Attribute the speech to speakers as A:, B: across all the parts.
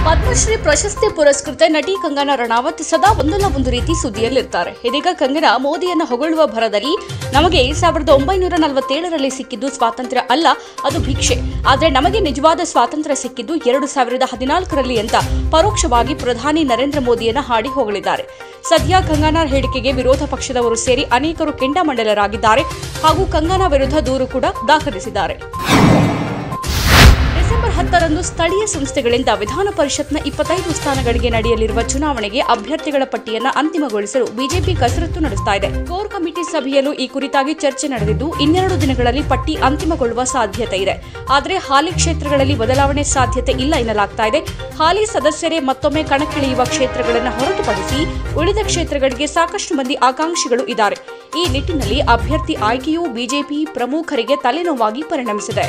A: ಪದ್ಮಶ್ರೀ ಪ್ರಶಸ್ತಿ ಪುರಸ್ಕೃತ ನಟಿ ಕಂಗನಾ ರಣಾವತ್ ಸದಾ ಒಂದಲ್ಲ ಒಂದು ರೀತಿ ಸುದ್ದಿಯಲ್ಲಿರ್ತಾರೆ ಇದೀಗ ಕಂಗನಾ ಮೋದಿಯನ್ನ ಹೊಗಳುವ ಭರದಲ್ಲಿ ನಮಗೆ ಸಾವಿರದ ಒಂಬೈನೂರ ನಲವತ್ತೇಳರಲ್ಲಿ ಸಿಕ್ಕಿದ್ದು ಸ್ವಾತಂತ್ರ್ಯ ಅಲ್ಲ ಅದು ಭಿಕ್ಷೆ ಆದರೆ ನಮಗೆ ನಿಜವಾದ ಸ್ವಾತಂತ್ರ್ಯ ಸಿಕ್ಕಿದ್ದು ಎರಡು ಸಾವಿರದ ಹದಿನಾಲ್ಕರಲ್ಲಿ ಅಂತ ಪರೋಕ್ಷವಾಗಿ ಪ್ರಧಾನಿ ನರೇಂದ್ರ ಮೋದಿಯನ್ನ ಹಾಡಿ ಹೊಗಳಿದ್ದಾರೆ ಸದ್ಯ ಕಂಗನಾ ಹೇಳಿಕೆಗೆ ವಿರೋಧ ಪಕ್ಷದವರು ಸೇರಿ ಅನೇಕರು ಕೆಂಡಾಮಂಡಲರಾಗಿದ್ದಾರೆ ಹಾಗೂ ಕಂಗನಾ ವಿರುದ್ಧ ದೂರು ಕೂಡ ದಾಖಲಿಸಿದ್ದಾರೆ ಡಿಸೆಂಬರ್ ಹತ್ತರಂದು ಸ್ಥಳೀಯ ಸಂಸ್ಥೆಗಳಿಂದ ವಿಧಾನ ಪರಿಷತ್ನ ಇಪ್ಪತ್ತೈದು ಸ್ಥಾನಗಳಿಗೆ ನಡೆಯಲಿರುವ ಚುನಾವಣೆಗೆ ಅಭ್ಯರ್ಥಿಗಳ ಪಟ್ಟಿಯನ್ನ ಅಂತಿಮಗೊಳಿಸಲು ಬಿಜೆಪಿ ಕಸರತ್ತು ನಡೆಸ್ತಾ ಇದೆ ಕೋರ್ ಕಮಿಟಿ ಸಭೆಯಲ್ಲೂ ಈ ಕುರಿತಾಗಿ ಚರ್ಚೆ ನಡೆದಿದ್ದು ಇನ್ನೆರಡು ದಿನಗಳಲ್ಲಿ ಪಟ್ಟಿ ಅಂತಿಮಗೊಳ್ಳುವ ಸಾಧ್ಯತೆ ಇದೆ ಆದರೆ ಹಾಲಿ ಕ್ಷೇತ್ರಗಳಲ್ಲಿ ಬದಲಾವಣೆ ಸಾಧ್ಯತೆ ಇಲ್ಲ ಎನ್ನಲಾಗ್ತಾ ಇದೆ ಹಾಲಿ ಸದಸ್ಯರೇ ಮತ್ತೊಮ್ಮೆ ಕಣಕ್ಕಿಳಿಯುವ ಕ್ಷೇತ್ರಗಳನ್ನು ಹೊರತುಪಡಿಸಿ ಉಳಿದ ಕ್ಷೇತ್ರಗಳಿಗೆ ಸಾಕಷ್ಟು ಮಂದಿ ಆಕಾಂಕ್ಷಿಗಳು ಇದ್ದಾರೆ ಈ ನಿಟ್ಟಿನಲ್ಲಿ ಅಭ್ಯರ್ಥಿ ಆಯ್ಕೆಯೂ ಬಿಜೆಪಿ ಪ್ರಮುಖರಿಗೆ ತಲೆನೋವಾಗಿ ಪರಿಣಮಿಸಿದೆ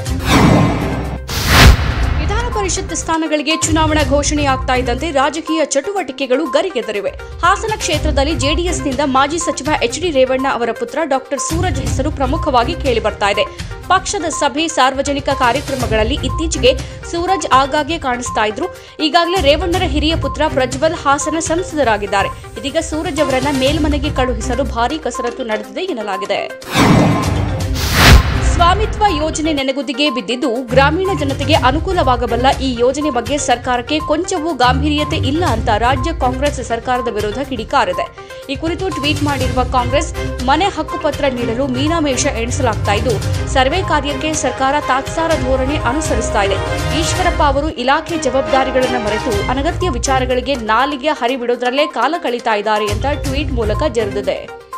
A: ವಿಧಾನ ಪರಿಷತ್ ಸ್ಥಾನಗಳಿಗೆ ಚುನಾವಣಾ ಘೋಷಣೆಯಾಗ್ತಾ ಇದ್ದಂತೆ ರಾಜಕೀಯ ಚಟುವಟಿಕೆಗಳು ಗರಿಗೆದರಿವೆ ಹಾಸನ ಕ್ಷೇತ್ರದಲ್ಲಿ ಜೆಡಿಎಸ್ನಿಂದ ಮಾಜಿ ಸಚಿವ ಎಚ್ ಡಿ ರೇವಣ್ಣ ಅವರ ಪುತ್ರ ಡಾಕ್ಟರ್ ಸೂರಜ್ ಹೆಸರು ಪ್ರಮುಖವಾಗಿ ಕೇಳಿಬರ್ತಾ ಇದೆ ಪಕ್ಷದ ಸಭೆ ಸಾರ್ವಜನಿಕ ಕಾರ್ಯಕ್ರಮಗಳಲ್ಲಿ ಇತ್ತೀಚೆಗೆ ಸೂರಜ್ ಆಗಾಗ್ಗೆ ಕಾಣಿಸ್ತಾ ಇದ್ರು ಈಗಾಗಲೇ ರೇವಣ್ಣರ ಹಿರಿಯ ಪುತ್ರ ಪ್ರಜ್ವಲ್ ಹಾಸನ ಸಂಸದರಾಗಿದ್ದಾರೆ ಇದೀಗ ಸೂರಜ್ ಅವರನ್ನ ಮೇಲ್ಮನೆಗೆ ಕಳುಹಿಸಲು ಭಾರೀ ಕಸರತ್ತು ನಡೆದಿದೆ ಎನ್ನಲಾಗಿದೆ ಸ್ವಾಮಿತ್ವ ಯೋಜನೆ ನೆನೆಗುದಿಗೆ ಬಿದ್ದಿದ್ದು ಗ್ರಾಮೀಣ ಜನತೆಗೆ ಅನುಕೂಲವಾಗಬಲ್ಲ ಈ ಯೋಜನೆ ಬಗ್ಗೆ ಸರ್ಕಾರಕ್ಕೆ ಕೊಂಚವೂ ಗಾಂಭೀರ್ಯತೆ ಇಲ್ಲ ಅಂತ ರಾಜ್ಯ ಕಾಂಗ್ರೆಸ್ ಸರ್ಕಾರದ ವಿರುದ್ಧ ಕಿಡಿಕಾರಿದೆ ಈ ಕುರಿತು ಟ್ವೀಟ್ ಮಾಡಿರುವ ಕಾಂಗ್ರೆಸ್ ಮನೆ ಹಕ್ಕುಪತ್ರ ನೀಡಲು ಮೀನಾಮೇಷ ಎಣಿಸಲಾಗ್ತಾ ಇದ್ದು ಸರ್ವೆ ಕಾರ್ಯಕ್ಕೆ ಸರ್ಕಾರ ತಾತ್ಸಾರ ಧೋರಣೆ ಅನುಸರಿಸ್ತಾ ಇದೆ ಈಶ್ವರಪ್ಪ ಅವರು ಇಲಾಖೆ ಜವಾಬ್ದಾರಿಗಳನ್ನು ಮರೆತು ಅನಗತ್ಯ ವಿಚಾರಗಳಿಗೆ ನಾಲಿಗೆ ಹರಿಬಿಡೋದ್ರಲ್ಲೇ ಕಾಲ ಕಳೀತಾ ಇದ್ದಾರೆ ಅಂತ ಟ್ವೀಟ್ ಮೂಲಕ ಜರಿದಿದೆ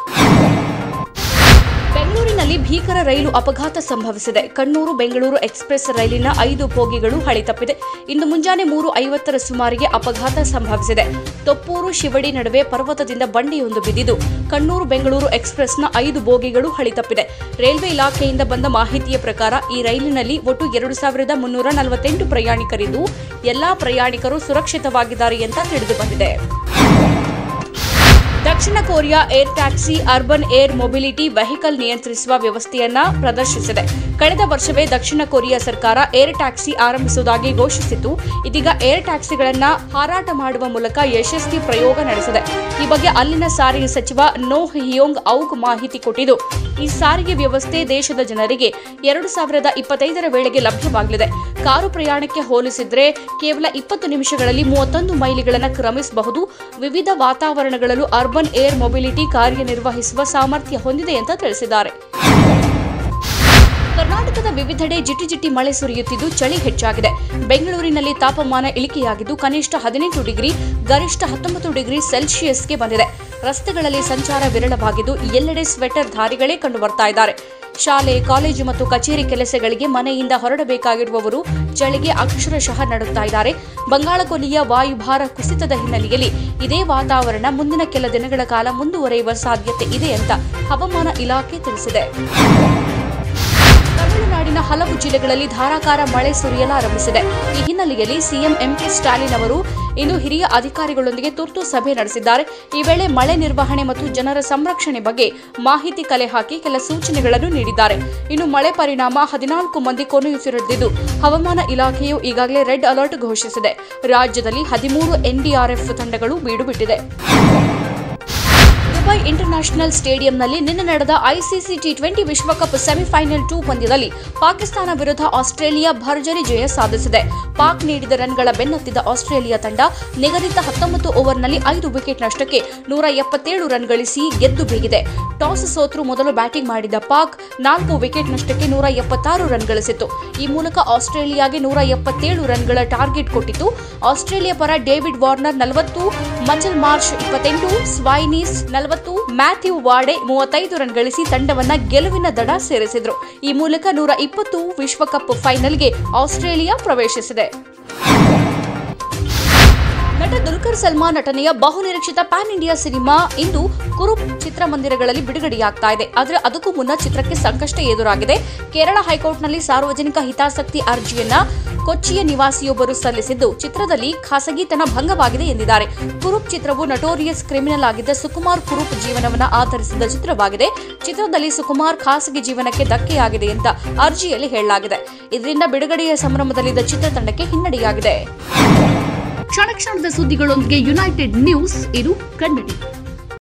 A: ಬೆಂಗಳೂರಿನಲ್ಲಿ ಭೀಕರ ರೈಲು ಅಪಘಾತ ಸಂಭವಿಸಿದೆ ಕಣ್ಣೂರು ಬೆಂಗಳೂರು ಎಕ್ಸ್ಪ್ರೆಸ್ ರೈಲಿನ ಐದು ಬೋಗಿಗಳು ಹಳಿ ತಪ್ಪಿದೆ ಇಂದು ಮುಂಜಾನೆ ಮೂರು ಐವತ್ತರ ಸುಮಾರಿಗೆ ಅಪಘಾತ ಸಂಭವಿಸಿದೆ ತೊಪ್ಪೂರು ಶಿವಡಿ ನಡುವೆ ಪರ್ವತದಿಂದ ಬಂಡೆಯೊಂದು ಬಿದ್ದಿದ್ದು ಕಣ್ಣೂರು ಬೆಂಗಳೂರು ಎಕ್ಸ್ಪ್ರೆಸ್ನ ಐದು ಬೋಗಿಗಳು ಹಳಿ ತಪ್ಪಿದೆ ರೈಲ್ವೆ ಇಲಾಖೆಯಿಂದ ಬಂದ ಮಾಹಿತಿಯ ಪ್ರಕಾರ ಈ ರೈಲಿನಲ್ಲಿ ಒಟ್ಟು ಎರಡು ಸಾವಿರದ ಮುನ್ನೂರ ನಲವತ್ತೆಂಟು ಪ್ರಯಾಣಿಕರಿದ್ದು ಎಲ್ಲಾ ಪ್ರಯಾಣಿಕರು ಸುರಕ್ಷಿತವಾಗಿದ್ದಾರೆ ಅಂತ ತಿಳಿದು ಬಂದಿದೆ ದಕ್ಷಿಣ Korea air taxi urban air mobility vehicle ನಿಯಂತ್ರಿಸುವ ವ್ಯವಸ್ಥೆಯನ್ನ ಪ್ರದರ್ಶಿಸಿದೆ ಕಳೆದ ವರ್ಷವೇ ದಕ್ಷಿಣ ಕೊರಿಯಾ ಸರ್ಕಾರ ಏರ್ ಟ್ಯಾಕ್ಸಿ ಆರಂಭಿಸುವುದಾಗಿ ಘೋಷಿಸಿತ್ತು ಇದೀಗ ಏರ್ ಟ್ಯಾಕ್ಸಿಗಳನ್ನ ಹಾರಾಟ ಮಾಡುವ ಮೂಲಕ ಯಶಸ್ವಿ ಪ್ರಯೋಗ ನಡೆಸಿದೆ ಈ ಬಗ್ಗೆ ಅಲ್ಲಿನ ಸಾರಿಗೆ ಸಚಿವ ನೋ ಹಿಯೋಂಗ್ ಔಗ್ ಮಾಹಿತಿ ಕೊಟ್ಟಿದ್ದು ಈ ಸಾರಿಗೆ ವ್ಯವಸ್ಥೆ ದೇಶದ ಜನರಿಗೆ ಎರಡು ಸಾವಿರದ ಇಪ್ಪತ್ತೈದರ ವೇಳೆಗೆ ಲಭ್ಯವಾಗಲಿದೆ ಕಾರು ಪ್ರಯಾಣಕ್ಕೆ ಹೋಲಿಸಿದ್ರೆ ಕೇವಲ ಇಪ್ಪತ್ತು ನಿಮಿಷಗಳಲ್ಲಿ ಮೂವತ್ತೊಂದು ಮೈಲಿಗಳನ್ನು ಕ್ರಮಿಸಬಹುದು ವಿವಿಧ ವಾತಾವರಣಗಳಲ್ಲೂ ಅರ್ಬನ್ ಏರ್ ಮೊಬಿಲಿಟಿ ಕಾರ್ಯನಿರ್ವಹಿಸುವ ಸಾಮರ್ಥ್ಯ ಹೊಂದಿದೆ ಅಂತ ತಿಳಿಸಿದ್ದಾರೆ ಕರ್ನಾಟಕದ ವಿವಿಧೆಡೆ ಜಿಟಿ ಜಿಟಿ ಮಳೆ ಸುರಿಯುತ್ತಿದ್ದು ಚಳಿ ಹೆಚ್ಚಾಗಿದೆ ಬೆಂಗಳೂರಿನಲ್ಲಿ ತಾಪಮಾನ ಇಳಿಕೆಯಾಗಿದ್ದು ಕನಿಷ್ಠ ಹದಿನೆಂಟು ಡಿಗ್ರಿ ಗರಿಷ್ಠ ಹತ್ತೊಂಬತ್ತು ಡಿಗ್ರಿ ಸೆಲ್ಸಿಯಸ್ಗೆ ಬಂದಿದೆ ರಸ್ತೆಗಳಲ್ಲಿ ಸಂಚಾರ ವಿರಳವಾಗಿದ್ದು ಎಲ್ಲೆಡೆ ಸ್ವೆಟರ್ ಧಾರಿಗಳೇ ಕಂಡು ಬರ್ತಾ ಇದ್ದಾರೆ ಶಾಲೆ ಕಾಲೇಜು ಮತ್ತು ಕಚೇರಿ ಕೆಲಸಗಳಿಗೆ ಮನೆಯಿಂದ ಹೊರಡಬೇಕಾಗಿರುವವರು ಚಳಿಗೆ ಅಕ್ಷರಶಃ ನಡುತ್ತಾ ಇದ್ದಾರೆ ಬಂಗಾಳಕೊಲ್ಲಿಯ ವಾಯುಭಾರ ಕುಸಿತದ ಹಿನ್ನೆಲೆಯಲ್ಲಿ ಇದೇ ವಾತಾವರಣ ಮುಂದಿನ ಕೆಲ ದಿನಗಳ ಕಾಲ ಮುಂದುವರಿಯುವ ಸಾಧ್ಯತೆ ಇದೆ ಅಂತ ಹವಾಮಾನ ಇಲಾಖೆ ತಿಳಿಸಿದೆ ತಮಿಳುನಾಡಿನ ಹಲವು ಜಿಲ್ಲೆಗಳಲ್ಲಿ ಧಾರಾಕಾರ ಮಳೆ ಸುರಿಯಲಾರಂಭಿಸಿದೆ ಈ ಹಿನ್ನೆಲೆಯಲ್ಲಿ ಸಿಎಂ ಎಂಕೆ ಸ್ಟಾಲಿನ್ ಅವರು ಇಂದು ಹಿರಿಯ ಅಧಿಕಾರಿಗಳೊಂದಿಗೆ ತುರ್ತು ಸಭೆ ನಡೆಸಿದ್ದಾರೆ ಈ ವೇಳೆ ಮಳೆ ನಿರ್ವಹಣೆ ಮತ್ತು ಜನರ ಸಂರಕ್ಷಣೆ ಬಗ್ಗೆ ಮಾಹಿತಿ ಕಲೆ ಹಾಕಿ ಕೆಲ ಸೂಚನೆಗಳನ್ನು ನೀಡಿದ್ದಾರೆ ಇನ್ನು ಮಳೆ ಪರಿಣಾಮ ಹದಿನಾಲ್ಕು ಮಂದಿ ಕೊನೆಯುಸಿರೆಳೆದಿದ್ದು ಹವಾಮಾನ ಇಲಾಖೆಯು ಈಗಾಗಲೇ ರೆಡ್ ಅಲರ್ಟ್ ಘೋಷಿಸಿದೆ ರಾಜ್ಯದಲ್ಲಿ ಹದಿಮೂರು ಎನ್ಡಿಆರ್ಎಫ್ ತಂಡಗಳು ಬೀಡುಬಿಟ್ಟಿದೆ ದುಬೈ ಇಂಟರ್ನ್ಯಾಷನಲ್ ಸ್ಟೇಡಿಯಂನಲ್ಲಿ ನಿನ್ನೆ ನಡೆದ ಐಸಿಸಿ ಟಿ ಟ್ವೆಂಟಿ ವಿಶ್ವಕಪ್ ಸೆಮಿಫೈನಲ್ ಟೂ ಪಂದ್ಯದಲ್ಲಿ ಪಾಕಿಸ್ತಾನ ವಿರುದ್ಧ ಆಸ್ಟ್ರೇಲಿಯಾ ಭರ್ಜರಿ ಜಯ ಸಾಧಿಸಿದೆ ಪಾಕ್ ನೀಡಿದ ರನ್ಗಳ ಬೆನ್ನತ್ತಿದ ಆಸ್ಟ್ರೇಲಿಯಾ ತಂಡ ನಿಗದಿತ ಹತ್ತೊಂಬತ್ತು ಓವರ್ನಲ್ಲಿ ಐದು ವಿಕೆಟ್ ನಷ್ಟಕ್ಕೆ ನೂರ ಎಪ್ಪತ್ತೇಳು ರನ್ ಗಳಿಸಿ ಗೆದ್ದು ಬೀಗಿದೆ ಟಾಸ್ ಸೋತರು ಮೊದಲು ಬ್ಯಾಟಿಂಗ್ ಮಾಡಿದ ಪಾಕ್ ನಾಲ್ಕು ವಿಕೆಟ್ ನಷ್ಟಕ್ಕೆ ನೂರ ಎಪ್ಪತ್ತಾರು ರನ್ ಗಳಿಸಿತ್ತು ಈ ಮೂಲಕ ಆಸ್ಟ್ರೇಲಿಯಾಗೆ ನೂರ ಎಪ್ಪತ್ತೇಳು ರನ್ಗಳ ಟಾರ್ಗೆಟ್ ಕೊಟ್ಟಿತ್ತು ಆಸ್ಟ್ರೇಲಿಯಾ ಪರ ಡೇವಿಡ್ ವಾರ್ನರ್ ನಲವತ್ತು ಮಚಲ್ ಮಾರ್ಷ್ ಇಪ್ಪತ್ತೆಂಟು ಸ್ವೈನೀಸ್ ನಲವತ್ತು ಮ್ಯಾಥ್ಯೂ ವಾಡೆ ಮೂವತ್ತೈದು ರನ್ ಗಳಿಸಿ ತಂಡವನ್ನ ಗೆಲುವಿನ ದಡ ಸೇರಿಸಿದ್ರು ಈ ಮೂಲಕ ನೂರ ಇಪ್ಪತ್ತು ವಿಶ್ವಕಪ್ ಫೈನಲ್ಗೆ ಆಸ್ಟ್ರೇಲಿಯಾ ಪ್ರವೇಶಿಸಿದೆ ನಟ ದುಲ್ಕರ್ ಸಲ್ಮಾನ್ ನಟನೆಯ ಬಹುನಿರೀಕ್ಷಿತ ಪ್ಯಾನ್ ಇಂಡಿಯಾ ಸಿನಿಮಾ ಇಂದು ಕುರುಪ್ ಚಿತ್ರಮಂದಿರಗಳಲ್ಲಿ ಬಿಡುಗಡೆಯಾಗ್ತಾ ಇದೆ ಆದರೆ ಅದಕ್ಕೂ ಮುನ್ನ ಚಿತ್ರಕ್ಕೆ ಸಂಕಷ್ಟ ಎದುರಾಗಿದೆ ಕೇರಳ ಹೈಕೋರ್ಟ್ನಲ್ಲಿ ಸಾರ್ವಜನಿಕ ಹಿತಾಸಕ್ತಿ ಅರ್ಜಿಯನ್ನ ಕೊಚ್ಚಿಯ ನಿವಾಸಿಯೊಬ್ಬರು ಸಲ್ಲಿಸಿದ್ದು ಚಿತ್ರದಲ್ಲಿ ಖಾಸಗಿತನ ಭಂಗವಾಗಿದೆ ಎಂದಿದ್ದಾರೆ ಕುರುಪ್ ಚಿತ್ರವು ನಟೋರಿಯಸ್ ಕ್ರಿಮಿನಲ್ ಆಗಿದ್ದ ಸುಕುಮಾರ್ ಕುರುಪ್ ಜೀವನವನ್ನ ಆಧರಿಸಿದ ಚಿತ್ರವಾಗಿದೆ ಚಿತ್ರದಲ್ಲಿ ಸುಕುಮಾರ್ ಖಾಸಗಿ ಜೀವನಕ್ಕೆ ಧಕ್ಕೆಯಾಗಿದೆ ಅಂತ ಅರ್ಜಿಯಲ್ಲಿ ಹೇಳಲಾಗಿದೆ ಇದರಿಂದ ಬಿಡುಗಡೆಯ ಸಂಭ್ರಮದಲ್ಲಿದ್ದ ಚಿತ್ರತಂಡಕ್ಕೆ ಹಿನ್ನಡೆಯಾಗಿದೆ ಕ್ಷಣ ಕ್ಷಣದ ಸುದ್ದಿಗಳೊಂದಿಗೆ ಯುನೈಟೆಡ್ ನ್ಯೂಸ್ ಇದು ಕನ್ನಡಿ